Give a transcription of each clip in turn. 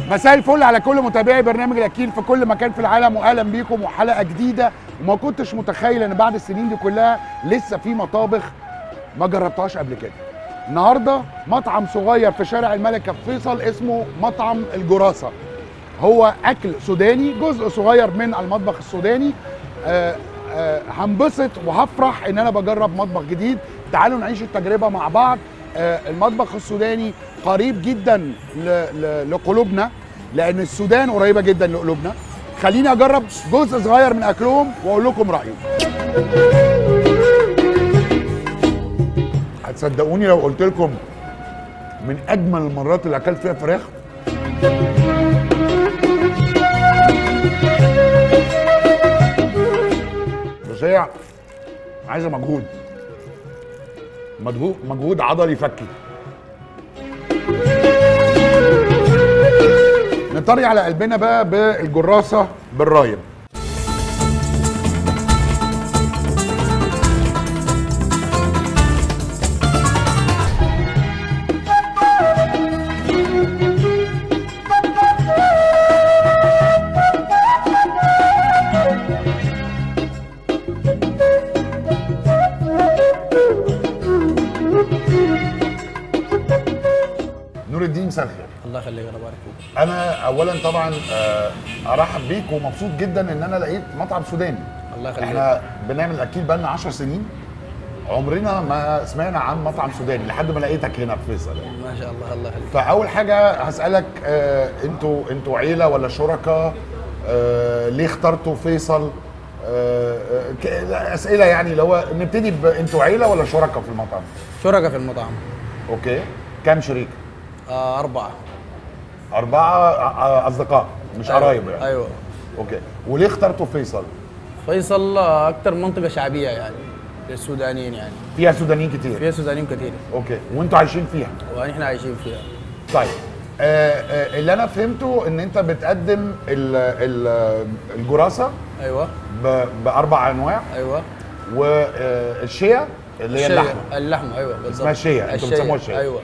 مساء الفل على كل متابعي برنامج الاكيل في كل مكان في العالم واهلا بيكم وحلقه جديده وما كنتش متخيل ان بعد السنين دي كلها لسه في مطابخ ما جربتهاش قبل كده النهارده مطعم صغير في شارع الملكه في فيصل اسمه مطعم الجراسه هو اكل سوداني جزء صغير من المطبخ السوداني آه آه هنبسط وهفرح ان انا بجرب مطبخ جديد تعالوا نعيش التجربه مع بعض آه المطبخ السوداني قريب جدا ل- ل- لقلوبنا لان السودان قريبه جدا لقلوبنا خليني اجرب جزء صغير من اكلهم واقول لكم رايي هتصدقوني لو قلت لكم من اجمل المرات اللي اكلت فيها فراخ بس هي عايزه مجهود مجهود مجهود عضلي فكي نطري على قلبنا بقى بالجراسه بالرايب نور الدين مساء الخير الله يخليك انا بارك فيك انا اولا طبعا آه، ارحب بيك ومبسوط جدا ان انا لقيت مطعم سوداني الله يخليك احنا بنعمل اكيد بقالنا 10 سنين عمرنا ما سمعنا عن مطعم سوداني لحد ما لقيتك هنا في فيصل يعني. ما شاء الله الله يخليك فاول حاجه هسالك آه، انتوا انتوا عيله ولا شركاء آه، ليه اخترتوا فيصل آه، آه، ك- اسئله يعني اللي هو نبتدي ب- انتوا عيله ولا شركاء في المطعم شركاء في المطعم اوكي كام شريك آه أربعة اربعه آه، اصدقاء مش قرايب يعني أيوة اوكي وليه اخترتوا فيصل فيصل آه، أكثر منطقة شعبية يعني للسودانيين يعني فيها سودانيين كتير فيها سودانيين كثير اوكي وانتوا عايشين فيها ونحن عايشين فيها طيب آه آه اللي انا فهمته ان انت بتقدم ال ال الجراسه أيوة ب- باربع انواع أيوة والشيا اللي هي الشيا- اللحمه اللحمة أيوة بالضبط اسمها الشيا، انتوا الشيا، بتسموها الشيا. أيوة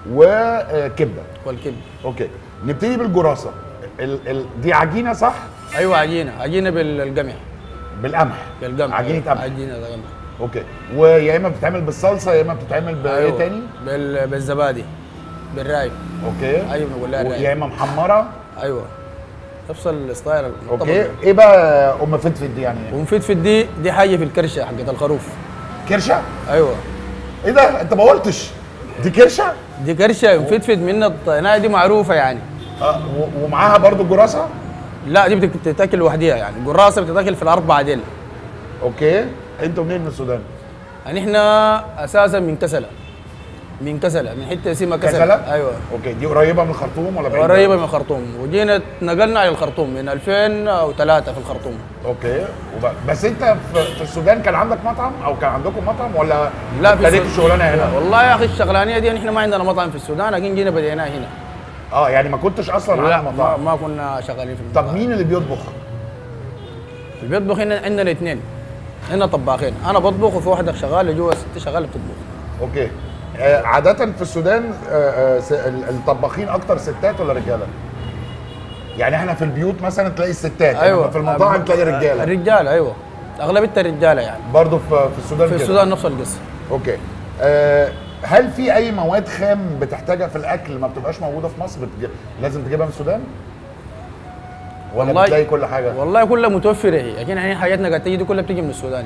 وكبده والكبد اوكي نبتدي بالجراسه ال ال دي عجينه صح أيوة عجينة عجينة بالقمح بالقمح بالقمح عجينه أيوة. قمح عجينة قمح اوكي ويا اما بتتعمل بالصلصه يا اما بتتعمل بايه تاني بال... بالزبادي بالرايب اوكي أيوة بنقول لها يا الرايب اما محمره أيوة نفس الستايل المطبخ اوكي ده. ايه بقى ام فتفت دي يعني ومفيد دي دي حاجة في الكرشة حقت الخروف كرشه أيوة ايه ده انت ما قلتش دي كرشه دي كرشه مفدفد من الطينايه دي معروفه يعني آه و- ومعاها برضو جراسه لا دي بتتاكل لوحديها يعني القراصه بتتاكل في الاربعه ديل اوكي انتوا منين من السودان يعني احنا اساسا من كسله من كسله من حته اسمها كسله كسلة؟ ايوه اوكي دي قريبه من الخرطوم ولا بعيده قريبه من الخرطوم وجينا نقلنا على الخرطوم من 2003 في الخرطوم اوكي وب... بس انت في, في السودان كان عندك مطعم او كان عندكم مطعم ولا لا في ابتديت السود- الشغلانه هنا والله يا اخي الشغلانيه دي احنا ما عندنا مطعم في السودان لكن جينا بديناه هنا اه يعني ما كنتش اصلا لا على ما, مطعم ما كنا شغالين في طب المطعم مين اللي بيطبخ اللي بيطبخ هنا عندنا اثنين هنا طباخين انا بطبخ وفي واحده شغاله جوا ست شغاله بتطبخ اوكي آه عاده في السودان آه آه س- ال- الطباخين اكتر ستات ولا رجاله يعني احنا في البيوت مثلا تلاقي الستات ايوه في المطاعم تلاقي رجاله الرجاله ايوه اغلبيه الرجاله يعني برضه في في السودان في كده. السودان نفس القصه اوكي آه هل في اي مواد خام بتحتاجها في الاكل ما بتبقاش موجوده في مصر بتج... لازم تجيبها من السودان ولا والله- بتلاقي كل حاجه والله كلها متوفره هي لكن احنا حاجاتنا قاعد تيجي دي كلها بتيجي من السوداني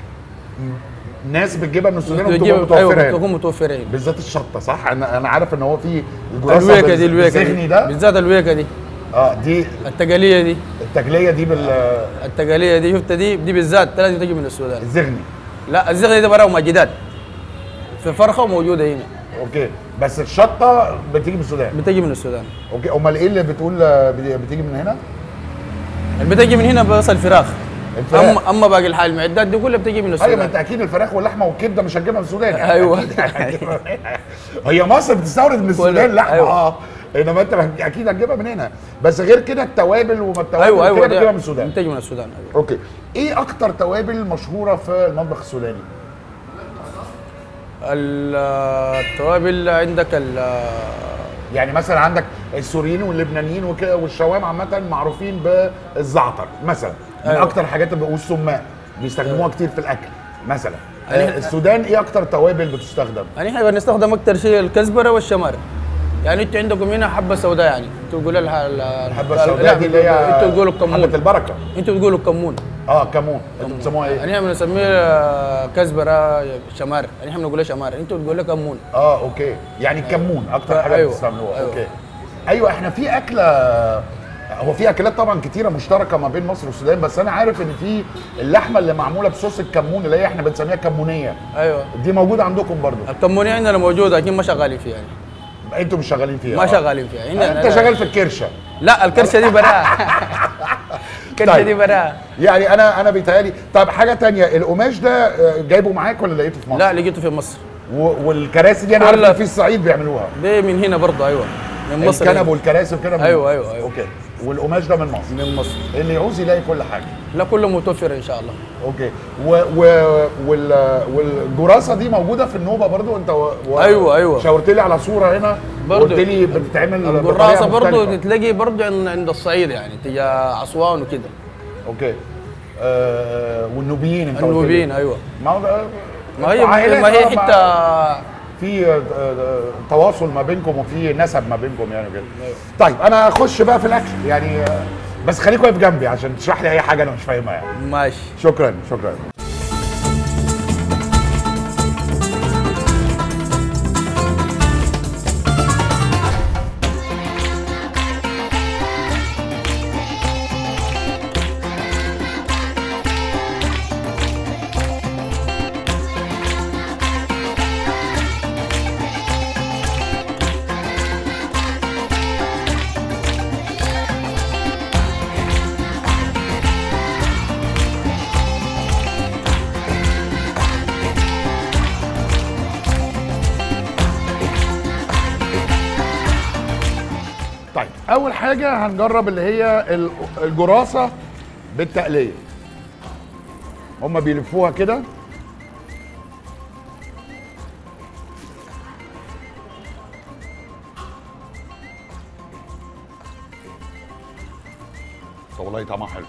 ناس بتجيبها من السودان بتجيب- وبتبقى ايوه متوفره هنا. بتكون متوفره هنا بالذات الشطه صح انا انا عارف ان هو في الجراسة الويكه دي بالز- الويكه بالزغني دي ده بالذات الويكه دي اه دي التقاليه دي التجليه دي بالزغني التقاليه دي شفت دي دي بالذات لازم تجي من السودان الزغني لا الزغني ده براه مجدات في فرخه وموجوده هنا اوكي بس الشطه بتيجي من السودان بتجي من السودان اوكي امال ايه اللي بتقول آه، بت- بتيجي من هنا اللي بتجي من هنا بس الفراخ الفراخ. اما اما باقي الحال المعدات دي كلها بتجي من ايوه ما السودان انت اكيد الفراخ واللحمه والكبده مش هتجيبها من السودان يعني أيوة. أكيد هتجيبها- هي مصر بتستورد من السودان لحمه أيوة. اه انما انت اكيد هتجيبها من هنا بس غير كده التوابل وما التوابل ايوه كده ايوه بتجيبها ده من السودان بتجي من السودان ايوه اوكي ايه اكتر توابل مشهوره في المطبخ السوداني ال- التوابل عندك ال- يعني مثلا عندك السوريين واللبنانيين وكده والشوام عامه معروفين بالزعتر مثلا من أيوة. اكتر حاجات والسماق بيستخدموها كتير في الاكل مثلا يعني- آه، السودان ايه اكتر توابل بتستخدم يعني احنا بنستخدم اكثر شيء الكزبره والشمار يعني انتوا عندكم هنا حبه سوداء يعني انتوا بتقولوا لها ال- الحبه لا، السوداء دي اللي هي انتوا بتقولوا حبه كمون البركه انتوا بتقولوا كمون اه كمون انتوا بتسموها ايه يعني احنا بنسميه آه، كزبره شمار يعني احنا بنقول شمار انتوا بتقولوا كمون اه اوكي يعني الكمون اكتر حاجه أيوة. بتستعملوها أيوة. اوكي ايوه احنا في اكله هو في اكلات طبعا كتيره مشتركه ما بين مصر والسودان بس انا عارف ان في اللحمه اللي معموله بصوص الكمون اللي هي احنا بنسميها كمونيه ايوه دي موجوده عندكم برضو الكمونيه عندنا موجوده لكن ما شغالين فيها يعني انتوا مش شغالين فيها ما آه. شغالين فيها عندنا انت شغال في الكرشه لا الكرشه دي براها الكرشه طيب. دي براها يعني انا انا بيتهيألي طب حاجه تانية القماش ده آه، جايبه معاك ولا لقيته في مصر؟ لا لقيته في مصر و- والكراسي دي انا عارف ولا- إن في الصعيد بيعملوها دي من هنا برضه ايوه من مصر الكنب والكراسي وكده من- أيوة، أيوة، أيوة. اوكي والقماش ده من مصر من مصر اللي يعوز يلاقي كل حاجه لا كله متوفر ان شاء الله اوكي و و وال والجراسه دي موجوده في النوبه برضو انت و... و... أيوة، أيوة. شاورت لي على صوره هنا برضو. قلت لي بتتعمل الجراسه بطريقة برضه مختلفة. تلاقي برضه عند عند الصعيد يعني تجي اسوان وكده اوكي آه والنوبيين انت قلت لي. النوبيين ايوه ما هو ما هي عائلات، ما هي آه، ما- حته في آه، آه، تواصل ما بينكم وفي نسب ما بينكم يعني كده طيب انا هخش بقى في الاكل يعني آه، بس خليك واقف جنبي عشان تشرح لي اي حاجه انا مش فاهمها يعني ماشي شكرا شكرا طيب اول حاجه هنجرب اللي هي ال- الجراسه بالتقليه هما بيلفوها كده طب والله طعمها حلو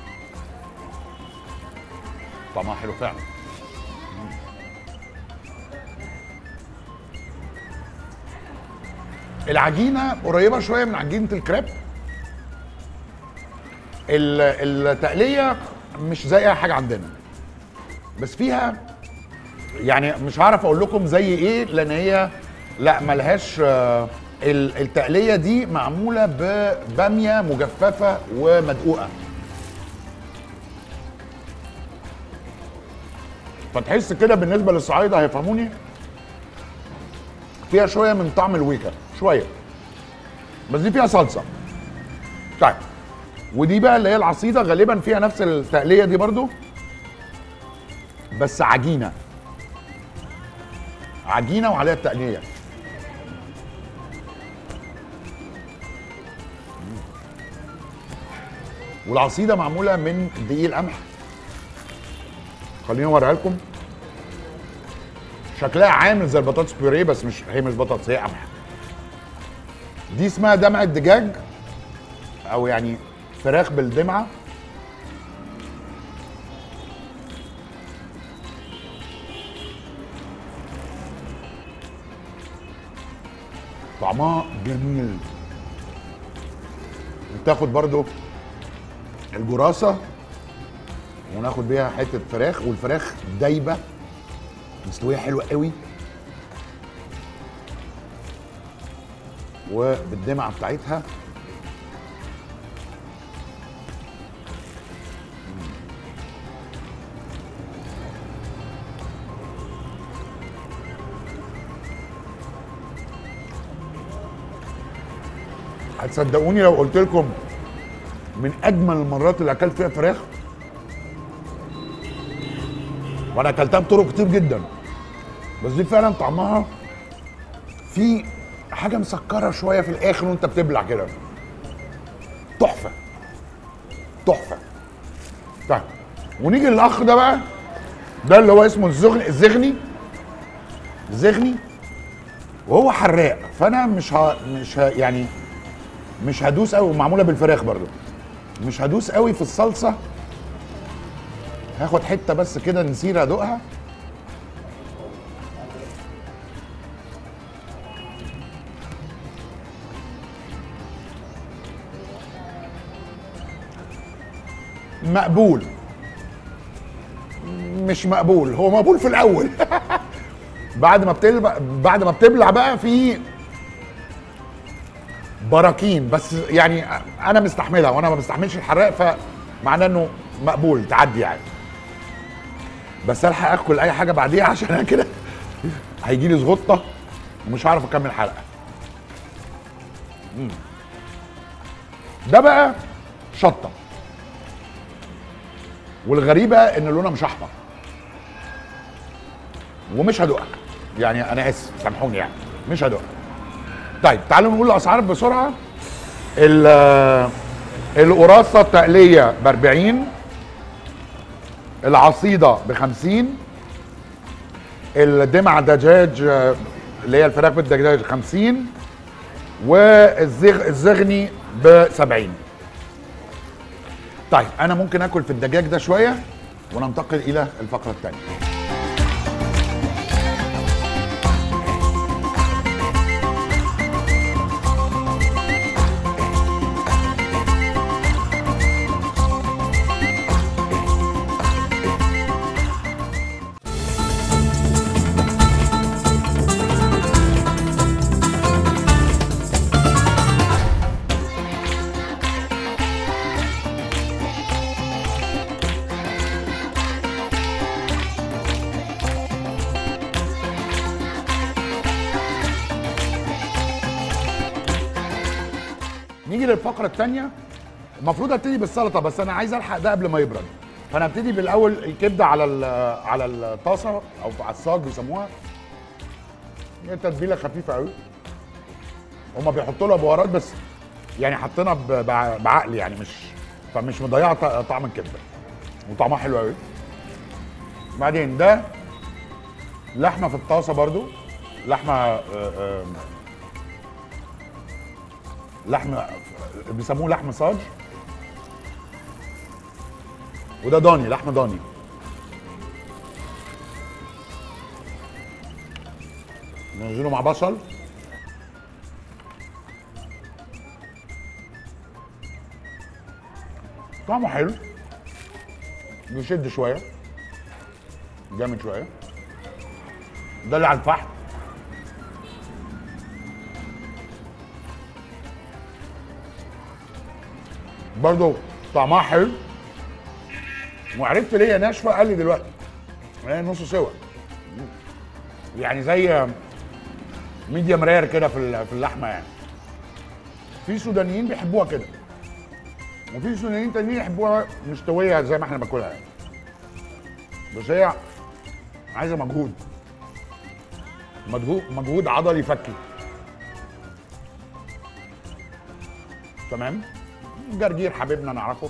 طعمها حلو فعلا العجينه قريبه شويه من عجينه الكريب ال- التقليه مش زي اي حاجه عندنا بس فيها يعني مش هعرف اقول لكم زي ايه لان هي لا ملهاش آه، ال- التقليه دي معموله بباميه مجففه ومدقوقه فتحس كده بالنسبه للصعايده هيفهموني فيها شويه من طعم الويكا شويه بس دي فيها صلصه طيب ودي بقى اللي هي العصيده غالبا فيها نفس التقليه دي برضو بس عجينه عجينه وعليها التقليه والعصيده معموله من دقيق القمح خليني اوريها لكم شكلها عامل زي البطاطس بيوريه بس مش هي مش بطاطس هي قمح دي اسمها دمعة دجاج او يعني فراخ بالدمعة طعمها جميل وتاخد برضو الجراسة وناخد بيها حتة فراخ والفراخ دايبة مستوية حلوة قوي وبالدمعة بتاعتها هتصدقوني لو قلت لكم من اجمل المرات اللي اكلت فيها فراخ وانا اكلتها بطرق كتير جدا بس دي فعلا طعمها في حاجه مسكره شويه في الاخر وانت بتبلع كده تحفه تحفه طيب ونيجي للاخ ده بقى ده اللي هو اسمه الزغني الزغني الزغني وهو حراق فانا مش ها مش ها يعني مش هدوس قوي ومعموله بالفراخ برضو مش هدوس قوي في الصلصه هاخد حته بس كده نسير ادوقها مقبول مش مقبول هو مقبول في الاول بعد ما بتلبع بعد ما بتبلع بقى في براكين بس يعني انا مستحملها وانا ما بستحملش الحراق فمعناه انه مقبول تعدي يعني بس الحق اكل اي حاجه بعديها عشان انا كده هيجي لي زغطه ومش هعرف اكمل الحلقه مم. ده بقى شطه والغريبه ان لونها مش احمر ومش هدوقها يعني انا اسف سامحوني يعني مش هدوقها طيب تعالوا نقول الاسعار بسرعه ال- القراصه التقليه ب 40 العصيده ب 50 الدمع دجاج آه، اللي هي الفراخ بالدجاج 50 والزغ الزغني ب 70 طيب انا ممكن اكل في الدجاج ده شويه وننتقل الى الفقره الثانيه نيجي للفقره الثانيه المفروض ابتدي بالسلطه بس انا عايز الحق ده قبل ما يبرد فانا ابتدي بالاول الكبده على ال- على الطاسه او على الصاج بيسموها هي تتبيله خفيفه قوي هما بيحطوا لها بهارات بس يعني حاطينها ب- بع- بعقل يعني مش فمش مضيعه ط- طعم الكبده وطعمها حلو قوي بعدين ده لحمه في الطاسه برضو لحمه آه، آه، لحمه بيسموه لحم صاج وده ضاني لحم ضاني ننزله مع بصل طعمه حلو بيشد شويه جامد شويه ده اللي على الفحم برضه طعمها حلو وعرفت ليه هي ناشفه قال لي دلوقتي هي نص سوا يعني زي ميديم رير كده في ال- في اللحمه يعني في سودانيين بيحبوها كده وفي سودانيين تانيين يحبوها مستويه زي ما احنا بناكلها يعني بس هي عايزه مجهود مجهود مجهود عضلي فكي تمام جرجير حبيبنا نعرفه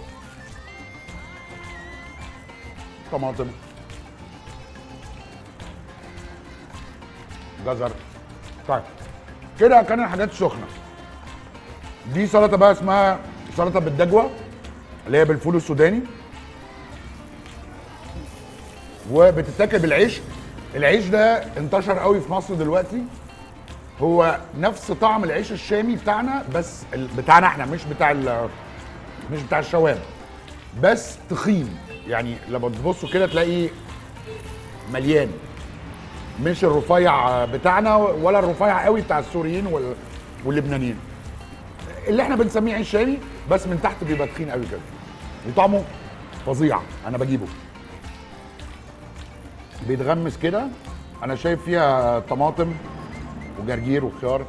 طماطم جزر طيب كده كان الحاجات السخنه دي سلطه بقى اسمها سلطه بالدجوه اللي هي بالفول السوداني وبتتاكل بالعيش العيش ده انتشر قوي في مصر دلوقتي هو نفس طعم العيش الشامي بتاعنا بس ال- بتاعنا احنا مش بتاع ال- مش بتاع الشوام بس تخين يعني لما تبصوا كده تلاقيه مليان مش الرفيع بتاعنا ولا الرفيع قوي بتاع السوريين وال- واللبنانيين اللي احنا بنسميه عيش شامي بس من تحت بيبقى تخين قوي كده وطعمه فظيع انا بجيبه بيتغمس كده انا شايف فيها طماطم وجرجير وخيار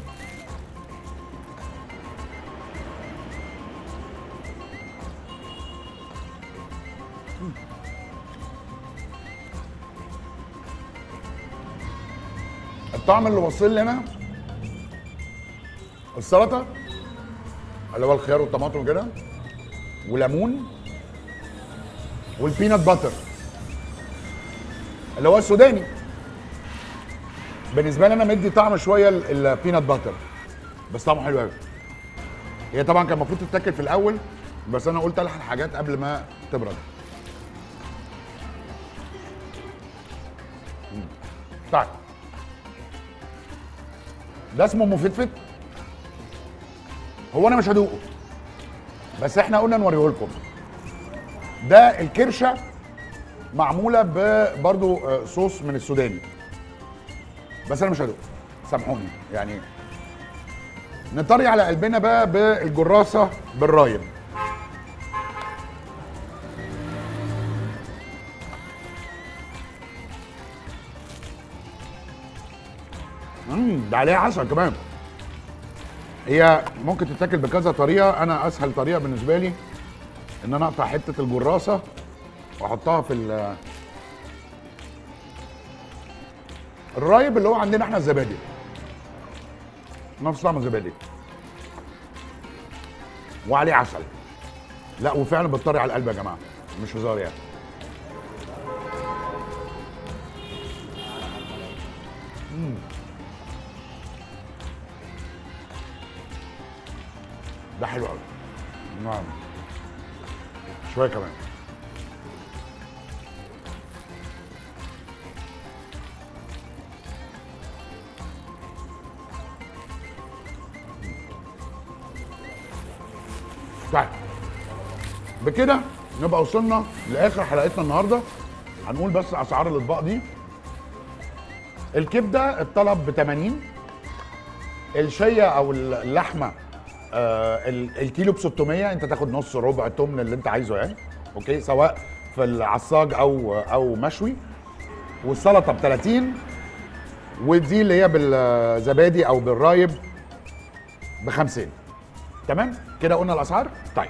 الطعم اللي وصل لي انا السلطه اللي هو الخيار والطماطم كده وليمون والبينات باتر اللي هو السوداني بالنسبه لي انا مدي طعم شويه ال- البينات باتر بس طعمه حلو قوي هي طبعا كان المفروض تتاكل في الاول بس انا قلت الحق الحاجات قبل ما تبرد مم. طيب ده اسمه مفتفت هو انا مش هدوقه بس احنا قلنا نوريه لكم ده الكرشه معموله ب- برضو آه، صوص من السوداني بس انا مش هدوق سامحوني يعني نطري على قلبنا بقى بالجراسه بالرايب امم ده عليها عسل كمان هي ممكن تتاكل بكذا طريقه انا اسهل طريقه بالنسبه لي ان انا اقطع حته الجراسه واحطها في ال- الرايب اللي هو عندنا احنا الزبادي نفس طعم الزبادي وعليه عسل لا وفعلا بتطري على القلب يا جماعه مش هزار يعني مم. ده حلو قوي نعم شويه كمان طيب بكده نبقى وصلنا لاخر حلقتنا النهارده هنقول بس اسعار الاطباق دي الكبده الطلب ب 80 الشيه او اللحمه آه ال- الكيلو ب 600 انت تاخد نص ربع تمن اللي انت عايزه يعني اوكي سواء في العصاج او او مشوي والسلطه ب 30 ودي اللي هي بالزبادي او بالرايب ب 50 تمام كده قلنا الاسعار طيب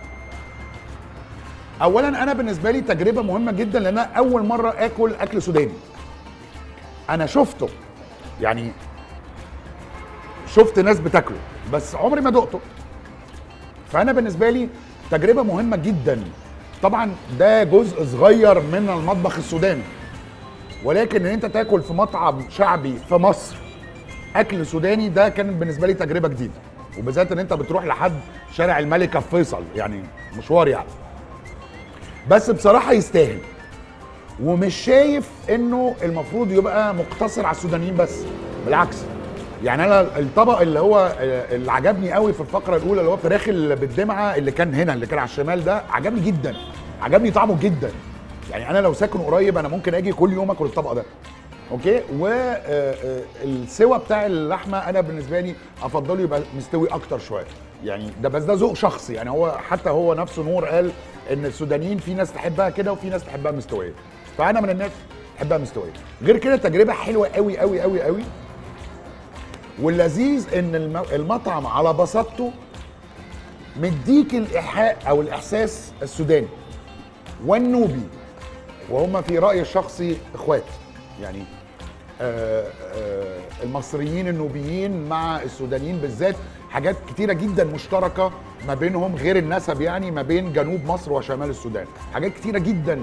اولا انا بالنسبه لي تجربه مهمه جدا لان انا اول مره اكل اكل سوداني انا شفته يعني شفت ناس بتاكله بس عمري ما دقته فانا بالنسبه لي تجربه مهمه جدا طبعا ده جزء صغير من المطبخ السوداني ولكن ان انت تاكل في مطعم شعبي في مصر اكل سوداني ده كان بالنسبه لي تجربه جديده وبالذات ان انت بتروح لحد شارع الملكه في فيصل يعني مشوار يعني بس بصراحه يستاهل ومش شايف انه المفروض يبقى مقتصر على السودانيين بس بالعكس يعني انا الطبق اللي هو اللي عجبني قوي في الفقره الاولى اللي هو فراخ اللي بالدمعه اللي كان هنا اللي كان على الشمال ده عجبني جدا عجبني طعمه جدا يعني انا لو ساكن قريب انا ممكن اجي كل يوم اكل الطبق ده اوكي والسوا بتاع اللحمه انا بالنسبه لي افضله يبقى مستوي اكتر شويه يعني ده بس ده ذوق شخصي يعني هو حتى هو نفسه نور قال ان السودانيين في ناس تحبها كده وفي ناس تحبها مستويه فانا من الناس تحبها مستويه غير كده تجربه حلوه قوي قوي قوي قوي واللذيذ ان الم- المطعم على بساطته مديك الايحاء او الاحساس السوداني والنوبي وهم في رايي الشخصي اخوات يعني آه، آه، المصريين النوبيين مع السودانيين بالذات حاجات كتيره جدا مشتركه ما بينهم غير النسب يعني ما بين جنوب مصر وشمال السودان حاجات كتيره جدا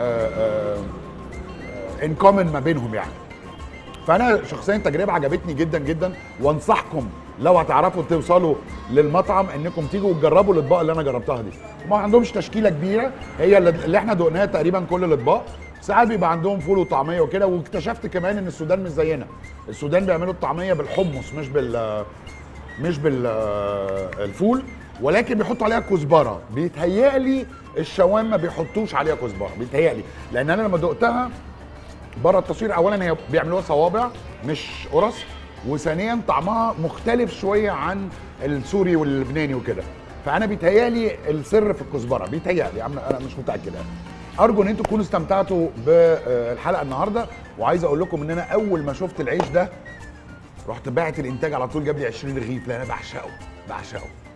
ان كومن ما بينهم يعني فانا شخصيا تجربه عجبتني جدا جدا وانصحكم لو هتعرفوا توصلوا للمطعم انكم تيجوا وتجربوا الاطباق اللي انا جربتها دي ما عندهمش تشكيله كبيره هي اللي اللي احنا دقناها تقريبا كل الاطباق ساعات بيبقى عندهم فول وطعميه وكده واكتشفت كمان ان السودان مش زينا السودان بيعملوا الطعميه بالحمص مش بال مش بالفول ولكن بيحطوا عليها كزبره بيتهيألي الشوام ما بيحطوش عليها كزبره بيتهيألي لان انا لما دقتها بره التصوير اولا هي بيعملوها صوابع مش قرص وثانيا طعمها مختلف شويه عن السوري واللبناني وكده فانا بيتهيالي السر في الكزبره بيتهيالي عم- انا مش متاكد يعني ارجو ان انتم تكونوا استمتعتوا بالحلقه النهارده وعايز اقول لكم ان انا اول ما شفت العيش ده رحت باعت الانتاج على طول جاب لي 20 رغيف لان انا بعشقه بعشقه